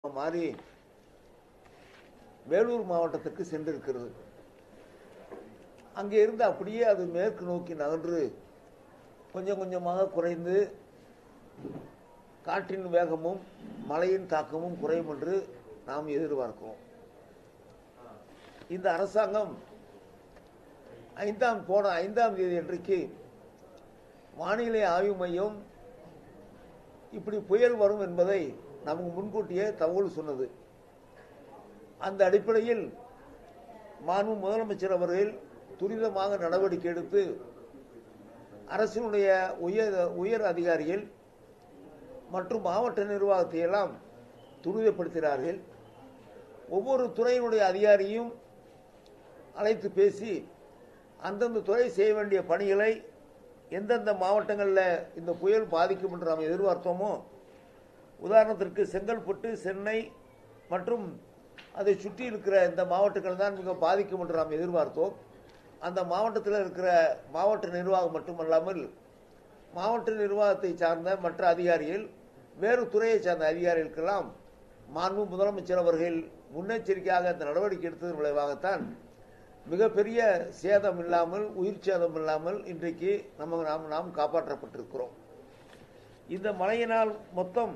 மாறி வேலூர் மாவட்டத்துக்கு சென்றிருக்கிறது அங்கே இருந்து அப்படியே அது மேற்கு நோக்கி நகன்று கொஞ்சம் கொஞ்சமாக குறைந்து காற்றின் வேகமும் மழையின் தாக்கமும் குறையும் என்று நாம் எதிர்பார்க்கிறோம் இந்த அரசாங்கம் ஐந்தாம் போன ஐந்தாம் தேதி அன்றைக்கு வானிலை ஆய்வு மையம் இப்படி புயல் வரும் என்பதை நமக்கு முன்கூட்டியே தகவல் சொன்னது அந்த அடிப்படையில் மாண்பு முதலமைச்சர் அவர்கள் துரிதமாக நடவடிக்கை எடுத்து அரசினுடைய உயர் உயர் அதிகாரிகள் மற்றும் மாவட்ட நிர்வாகத்தை எல்லாம் துரிதப்படுத்தினார்கள் ஒவ்வொரு துறையினுடைய அதிகாரியும் அழைத்து பேசி அந்தந்த துறை செய்ய வேண்டிய பணிகளை எந்தெந்த மாவட்டங்களில் இந்த புயல் பாதிக்கும் என்று நாம் எதிர்பார்த்தோமோ உதாரணத்திற்கு செங்கல்பட்டு சென்னை மற்றும் அதை சுற்றி இருக்கிற இந்த மாவட்டங்கள் தான் மிக பாதிக்கும் என்று நாம் எதிர்பார்த்தோம் அந்த மாவட்டத்தில் இருக்கிற மாவட்ட நிர்வாகம் மட்டுமல்லாமல் மாவட்ட நிர்வாகத்தை சார்ந்த மற்ற அதிகாரிகள் வேறு துறையை சார்ந்த அதிகாரிகளுக்கெல்லாம் மாண்பு முதலமைச்சர் அவர்கள் முன்னெச்சரிக்கையாக இந்த நடவடிக்கை எடுத்ததன் விளைவாகத்தான் மிகப்பெரிய சேதம் இல்லாமல் உயிர் சேதம் இல்லாமல் இன்றைக்கு நம்ம நாம் நாம் காப்பாற்றப்பட்டிருக்கிறோம் இந்த மழையினால் மொத்தம்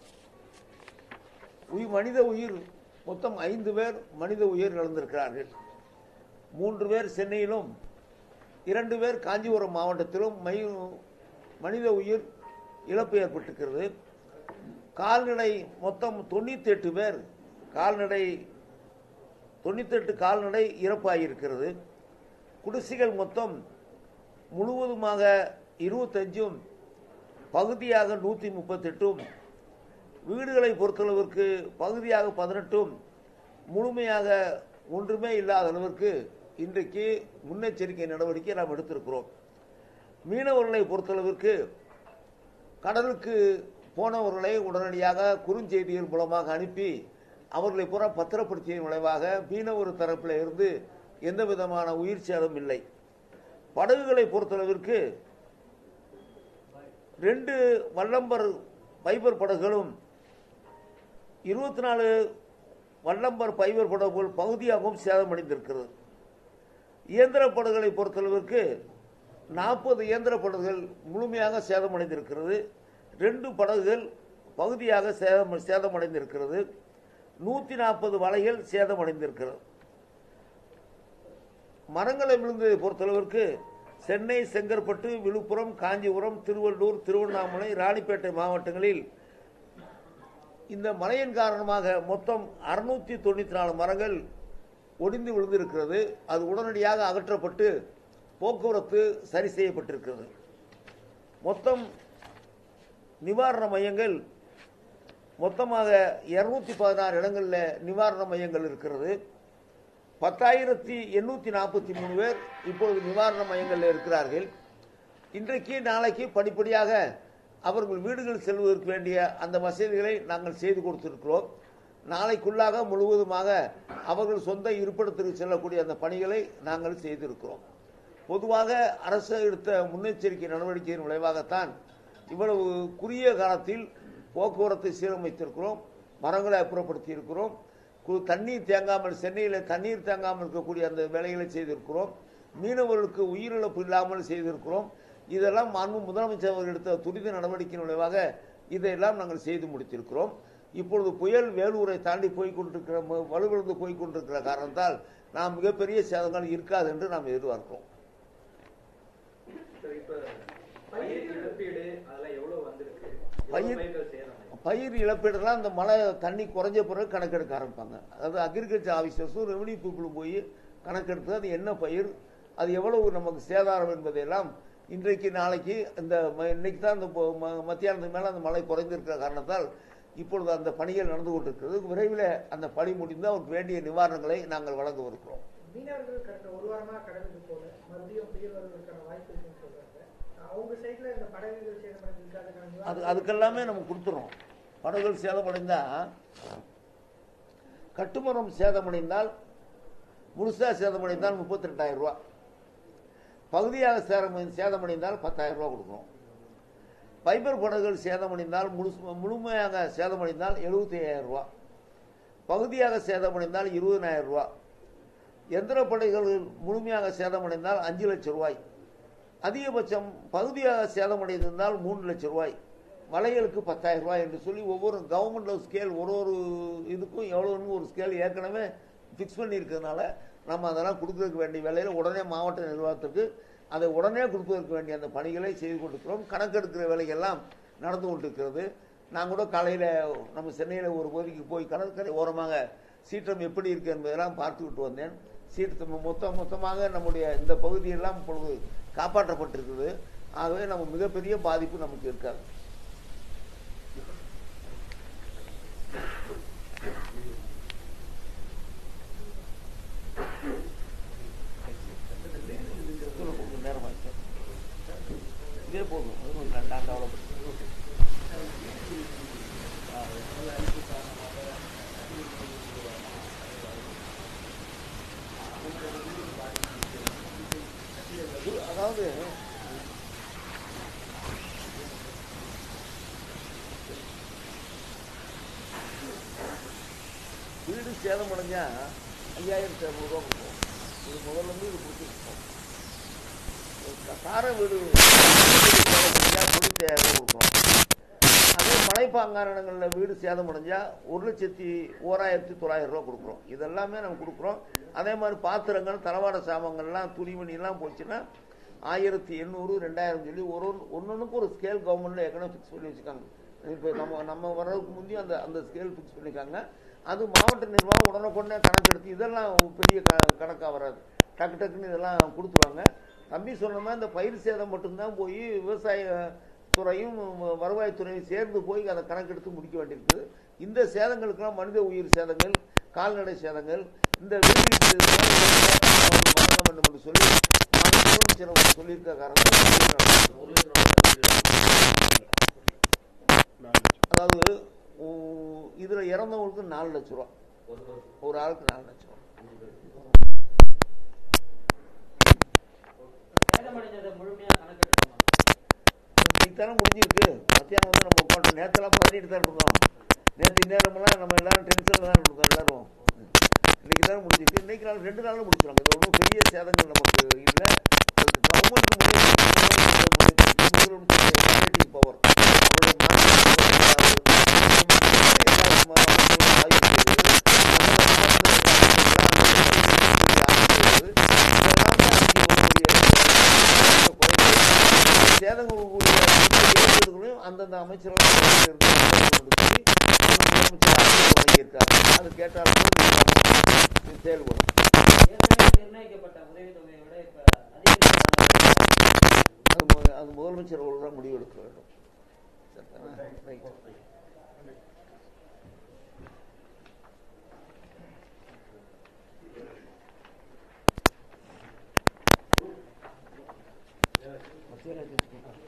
உயிர் மனித உயிர் மொத்தம் ஐந்து பேர் மனித உயிர் இழந்திருக்கிறார்கள் மூன்று பேர் சென்னையிலும் இரண்டு பேர் காஞ்சிபுரம் மாவட்டத்திலும் மை மனித உயிர் இழப்பு ஏற்பட்டிருக்கிறது கால்நடை மொத்தம் தொண்ணூத்தி எட்டு பேர் கால்நடை தொண்ணூத்தெட்டு கால்நடை இறப்பாகியிருக்கிறது குடிசைகள் மொத்தம் முழுவதுமாக இருபத்தஞ்சும் பகுதியாக நூற்றி முப்பத்தெட்டும் வீடுகளை பொறுத்தளவிற்கு பகுதியாக பதினெட்டும் முழுமையாக ஒன்றுமே இல்லாத அளவிற்கு இன்றைக்கு முன்னெச்சரிக்கை நடவடிக்கை நாம் எடுத்திருக்கிறோம் மீனவர்களை பொறுத்தளவிற்கு கடலுக்கு போனவர்களை உடனடியாக குறுஞ்செய்திகள் மூலமாக அனுப்பி அவர்களை புற பத்திரப்படுத்திய விளைவாக மீனவர் தரப்பில் இருந்து எந்த விதமான உயிர் சேதம் இல்லை படகுகளை பொறுத்தளவிற்கு ரெண்டு வல்லம்பர் பைபர் படகுகளும் இருபத்தி நாலு வல்லம்பர் பைபர் படகுகள் பகுதியாகவும் சேதமடைந்திருக்கிறது இயந்திர படகுகளை பொறுத்தளவிற்கு நாற்பது இயந்திர படகுகள் முழுமையாக சேதமடைந்திருக்கிறது ரெண்டு படகுகள் பகுதியாக சேதம் சேதமடைந்திருக்கிறது நூற்றி நாற்பது வலைகள் சேதமடைந்திருக்கிறது மரங்களை விழுந்ததை பொறுத்தளவிற்கு சென்னை செங்கற்பட்டு விழுப்புரம் காஞ்சிபுரம் திருவள்ளூர் திருவண்ணாமலை ராணிப்பேட்டை மாவட்டங்களில் இந்த மழையின் காரணமாக மொத்தம் அறுநூத்தி தொண்ணூத்தி நாலு மரங்கள் ஒடிந்து விழுந்திருக்கிறது அது உடனடியாக அகற்றப்பட்டு போக்குவரத்து சரி செய்யப்பட்டிருக்கிறது மொத்தம் நிவாரண மையங்கள் மொத்தமாக இருநூத்தி பதினாறு இடங்களில் நிவாரண மையங்கள் இருக்கிறது பத்தாயிரத்தி எண்ணூற்றி நாற்பத்தி மூணு பேர் இப்பொழுது நிவாரண மையங்களில் இருக்கிறார்கள் இன்றைக்கு நாளைக்கு படிப்படியாக அவர்கள் வீடுகள் செல்வதற்கு வேண்டிய அந்த வசதிகளை நாங்கள் செய்து கொடுத்திருக்கிறோம் நாளைக்குள்ளாக முழுவதுமாக அவர்கள் சொந்த இருப்பிடத்திற்கு செல்லக்கூடிய அந்த பணிகளை நாங்கள் செய்திருக்கிறோம் பொதுவாக அரசு எடுத்த முன்னெச்சரிக்கை நடவடிக்கையின் விளைவாகத்தான் இவ்வளவு குறுகிய காலத்தில் போக்குவரத்தை சீரமைத்திருக்கிறோம் மரங்களை அப்புறப்படுத்தி இருக்கிறோம் தண்ணீர் தேங்காமல் சென்னையில் தண்ணீர் தேங்காமல் இருக்கக்கூடிய அந்த வேலைகளை செய்திருக்கிறோம் மீனவர்களுக்கு உயிரிழப்பு இல்லாமல் செய்திருக்கிறோம் இதெல்லாம் மாண்பு முதலமைச்சர் அவர்கள் எடுத்த துரித நடவடிக்கையின் விளைவாக இதையெல்லாம் நாங்கள் செய்து முடித்திருக்கிறோம் இப்பொழுது புயல் வேலூரை தாண்டி போய்கொண்டிருக்கிற வலுவிழந்து போய்கொண்டிருக்கிற காரணத்தால் நாம் மிகப்பெரிய சேதங்கள் இருக்காது என்று நாம் எதிர்பார்க்கிறோம் பயிர் இழப்பீடு அதெல்லாம் எவ்வளவு வந்திருக்கு பயிர் எவ்வளவு பயிர்கள் சேதம் பயிர் இழப்பீடுலாம் அந்த மழை தண்ணி குறைஞ்ச பிறகு கணக்கெடுக்க ஆரம்பிப்பாங்க அதாவது அக்ரிகல்ச்சர் ஆஃபீஸர்ஸும் ரெவன்யூ பீப்புளும் போய் கணக்கெடுத்து அது என்ன பயிர் அது எவ்வளவு நமக்கு சேதாரம் என்பதையெல்லாம் இன்றைக்கு நாளைக்கு இந்த ம- இன்னைக்கு தான் இந்த பொ- ம- மத்தியானத்துக்கு மேலே அந்த மழை குறைந்திருக்கிற காரணத்தால் இப்பொழுது அந்த பணிகள் நடந்து கொண்டிருக்கிறது விரைவில் அந்த பணி முடிந்து அவருக்கு வேண்டிய நிவாரணங்களை நாங்கள் வழங்கவிருக்கிறோம் மீனவர்கள் கடந்த ஒரு வாரமா கடலுக்கு போல மறுபடியும் புயல் வருவதற்கான வாய்ப்பு இருக்குன்னு சொல்றாங்க அவங்க சைட்ல இந்த படகுகள் சேதமடைஞ்சிருக்கு அதுக்கான அது நிவாரணம் அதுக்கெல்லாமே நம்ம கொடுத்துறோம் படகுகள் சேதமடைந்தா கட்டுமரம் சேதமடைந்தால் முழுசா சேதமடைந்தால் முப்பத்தி ரெண்டாயிரம் ரூபாய் பகுதியாக சேதம் சேதமடைந்தால் பத்தாயிரம் ரூபாய் கொடுக்கணும் ஃபைபர் படகுகள் சேதமடைந்தால் முழு முழுமையாக சேதமடைந்தால் எழுபத்தி ஐயாயிரம் ரூபாய் பகுதியாக சேதமடைந்தால் இருபதனாயிரம் ரூபாய் எந்திரப்படைகள் முழுமையாக சேதமடைந்தால் அஞ்சு லட்சம் ரூபாய் அதிகபட்சம் பகுதியாக சேதமடைந்திருந்தால் மூணு லட்சம் ரூபாய் வளையலுக்கு பத்தாயிரம் ரூபாய் என்று சொல்லி ஒவ்வொரு கவர்மெண்ட் ஸ்கேல் ஒரு ஒரு இதுக்கும் எவ்வளோன்னு ஒரு ஸ்கேல் ஏற்கனவே ஃபிக்ஸ் பண்ணியிருக்கிறதுனால நம்ம அதெல்லாம் கொடுக்கறதுக்கு வேண்டிய வேலையில் உடனே மாவட்ட நிர்வாகத்திற்கு அதை உடனே கொடுப்பதற்கு வேண்டிய அந்த பணிகளை செய்து கொண்டிருக்கிறோம் கணக்கெடுக்கிற வேலைகள்லாம் நடந்து கொண்டிருக்கிறது நான் கூட காலையில் நம்ம சென்னையில் ஒரு பகுதிக்கு போய் கடற்கரை ஓரமாக சீற்றம் எப்படி இருக்கு என்பதெல்லாம் பார்த்துக்கிட்டு வந்தேன் சீற்றம் மொத்த மொத்தமாக நம்முடைய இந்த பகுதியெல்லாம் இப்பொழுது காப்பாற்றப்பட்டிருக்குது ஆகவே நம்ம மிகப்பெரிய பாதிப்பு நமக்கு இருக்காது கொஞ்சம் நேரமாச்சு இதே போதும் அது கொஞ்சம் நான் நான் கவலைப்பட்டு அதாவது வீடு சேதம் அடைஞ்சா ஐயாயிரத்தி இரநூறுவா கொடுப்போம் இது முதல்ல இருந்து இது கொடுத்துருக்கோம் கார வீடு தொண்ணூத்தி ஐயாயிரம் கொடுக்குறோம் அதே மலைப்பாங்கான இடங்களில் வீடு சேதம் அடைஞ்சா ஒரு லட்சத்தி ஓராயிரத்தி தொள்ளாயிரம் ரூபா கொடுக்குறோம் இதெல்லாமே நம்ம கொடுக்குறோம் அதே மாதிரி பாத்திரங்கள் தளவாட சாமான்கள்லாம் துணிமணிலாம் போச்சுன்னா ஆயிரத்தி எண்ணூறு ரெண்டாயிரம் சொல்லி ஒரு ஒன்னொன்றுக்கு ஒரு ஸ்கேல் கவர்மெண்ட்ல ஏற்கனவே ஃபிக்ஸ் பண்ணி வச்சுருக்காங்க இப்போ நம்ம நம்ம வர்றதுக்கு முந்தைய அந்த அந்த ஸ்கேல் ஃபிக்ஸ் பண்ணியிருக்காங்க அது மாவட்ட நிர்வாகம் உடனுக்குடனே கணக்கெடுத்து இதெல்லாம் பெரிய க கணக்காக வராது டக்கு டக்குன்னு இதெல்லாம் கொடுத்துருவாங்க தம்பி சொன்ன மாதிரி இந்த பயிர் சேதம் மட்டும்தான் போய் விவசாய துறையும் வருவாய்த்துறையும் சேர்ந்து போய் அதை கணக்கெடுத்து முடிக்க வேண்டியிருக்குது இந்த சேதங்களுக்கெல்லாம் மனித உயிர் சேதங்கள் கால்நடை சேதங்கள் இந்த வீட்டு வழங்க வேண்டும் என்று சொல்லி மாநில முதலமைச்சர் அவர் சொல்லியிருக்க காரணம் அதாவது உ- இதுல இறந்தவங்களுக்கு நாலு லட்ச ரூபா ஒரு ஆளுக்கு நாலு லட்ச ரூபா சேதமடைந்ததை முழுமையா கணக்கெடுக்கணும் இன்னைக்கு தானே முடிஞ்சிருக்கு மத்தியானம் வந்து நம்ம உட்காந்து நேரத்தெல்லாம் பண்ணிட்டு தான் இருந்தோம் நேற்று இந்நேரமெல்லாம் நம்ம எல்லாரும் டென்ஷனில் தான் இருந்தோம் எல்லாரும் இன்னைக்கு தானே முடிஞ்சிருக்கு இன்னைக்கு நாள் ரெண்டு நாளும் முடிச்சிருவாங்க இது ஒன்றும் பெரிய சேதங்கள் நமக்கு இல்லை கவர்மெண்ட் பவர் சேதங்கள் அந்தந்த அமைச்சர்கள் அது கேட்டால் செயல்படும் ஏற்கனவே நிர்ணயிக்கப்பட்ட உதவித்தொகையை விட இப்ப அதிகரிப்பு அது மு- அது முதலமைச்சர் அவர்கள் தான் முடிவெடுக்க வேண்டும் சரிதானா? Right. மத்திய ராஜ்யம் சொல்றேன்.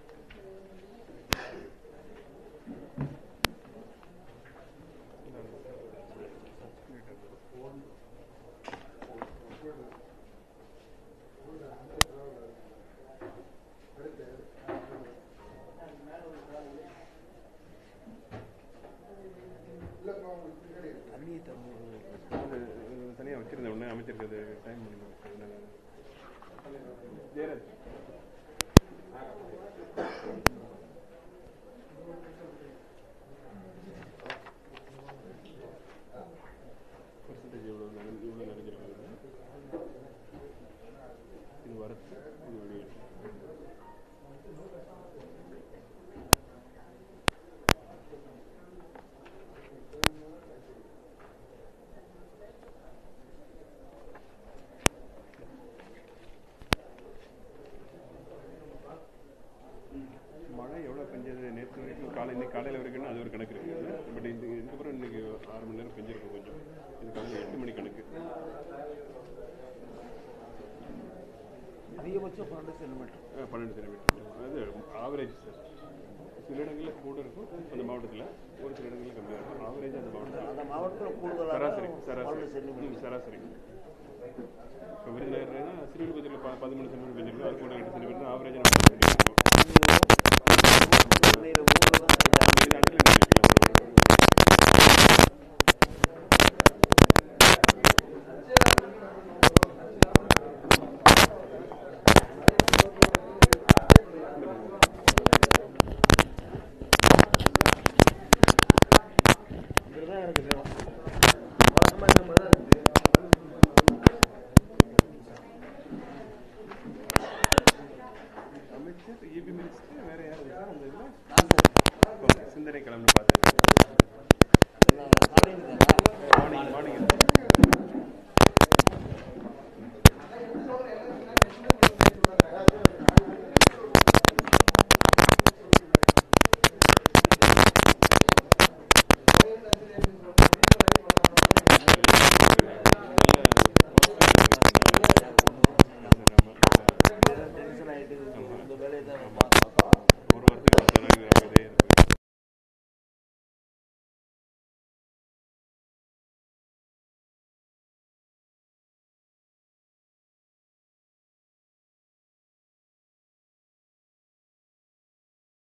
தண்ணி தண்ணி தனியாக வச்சிருந்தேன் உடனே அமைச்சிருக்கிறது டைம் பண்ணி ஜெயராஜ் பர்சன்டேஜ் எவ்வளோ நகை இவ்வளோ நினைச்சிருக்காங்க இது வரத்து இது வெளியே மழை எவ்வளோ பெஞ்சது நேற்று வரைக்கும் காலை இன்னைக்கு காலையில் வரைக்கும் அது ஒரு கணக்கு இருக்குது பட் இந்த இதுக்கப்புறம் இன்னைக்கு ஆறு மணி நேரம் பெஞ்சிருக்கு கொஞ்சம் இது காலையில் எட்டு மணி கணக்கு அதிகபட்சம் பன்னெண்டு சென்டிமீட்டர் அஹ் பன்னெண்டு சென்டிமீட்டர் அது ஆவரேஜ் சார் சில இடங்களில் கூட இருக்கும் அந்த மாவட்டத்தில் ஒரு சில இடங்களில் கம்மியாக இருக்கும் ஆவரேஜ் அந்த மாவட்டத்தில் அந்த மாவட்டத்தில் கூடுதலாக சராசரி சராசரி பன்னெண்டு சென்டிமீட்டர் ம், சராசரி இப்போ விருதுநகர்னா சிறுவில்புத்தூரில் ப பதிமூணு சென்டிமீட்டர் பெஞ்சிருக்கும் அது கூட எட்டு சென்டிமீட்டர் ஆவரேஜ் நம்ம சென்டிமீட்டர்